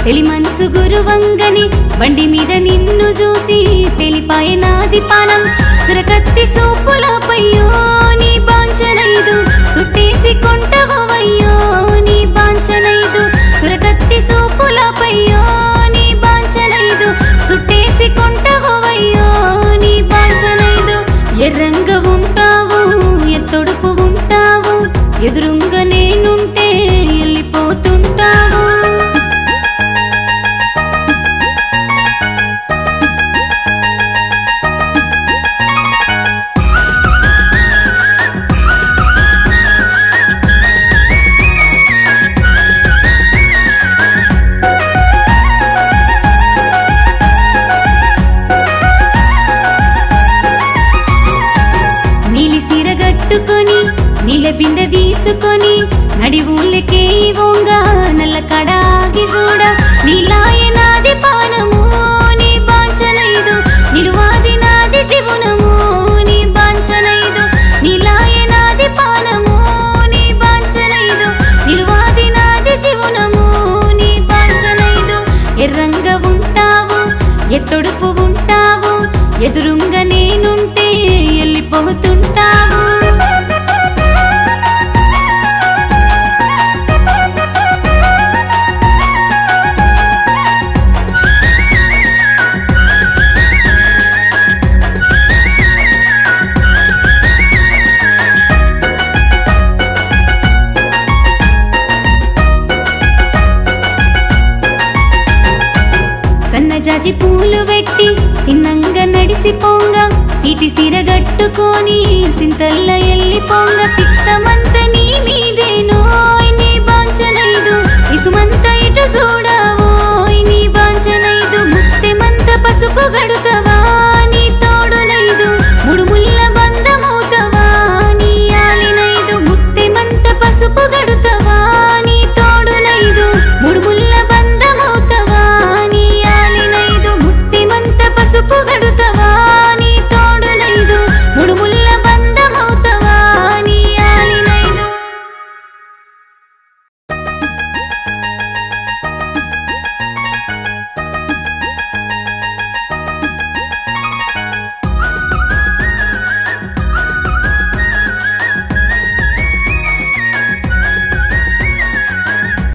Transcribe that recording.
తెలిమంచు గురువంగని బండి మీద నిన్ను చూసి తెలిపాయ నాది పానం సురకత్తి సూపులపయ్యో నీ బాంచనైదు సుట్టేసి కొంటవయ్యో నీ బాంచనైదు సురకత్తి సూపులపయ్యో నీ బాంచనైదు సుట్టేసి కొంటవయ్యో నీ బాంచనైదు ఎర్రంగా ఉంటావు ఎత్తొడుపు ఉంటావు ఎదురుంగా నేనుంటే వెళ్ళిపోతుంటావు నీలి సిరగట్టుకొని నీల బిందె తీసుకొని నడి ఊళ్ళకే ఓంగ నల్ల కడాగి చూడ నీలాయ నాది పానము నీ బాంచనైదు నిలువాది నాది జీవనము నీ బాంచనైదు నీలాయ నాది పానము నీ బాంచనైదు నిలువాది నాది జీవనము నీ బాంచనైదు ఎర్రంగా ఉంటావు ఎత్తొడుపు ఉంటావు ఎదురుంగా నేనుంటే వెళ్ళిపోతుంటావు సన్నజాజి పూలు పెట్టి సిన్నంగా నడిసిపోంగ సీటి సిరగట్టుకొని సింతల్ల ఎల్లిపోంగ సిత్తమంత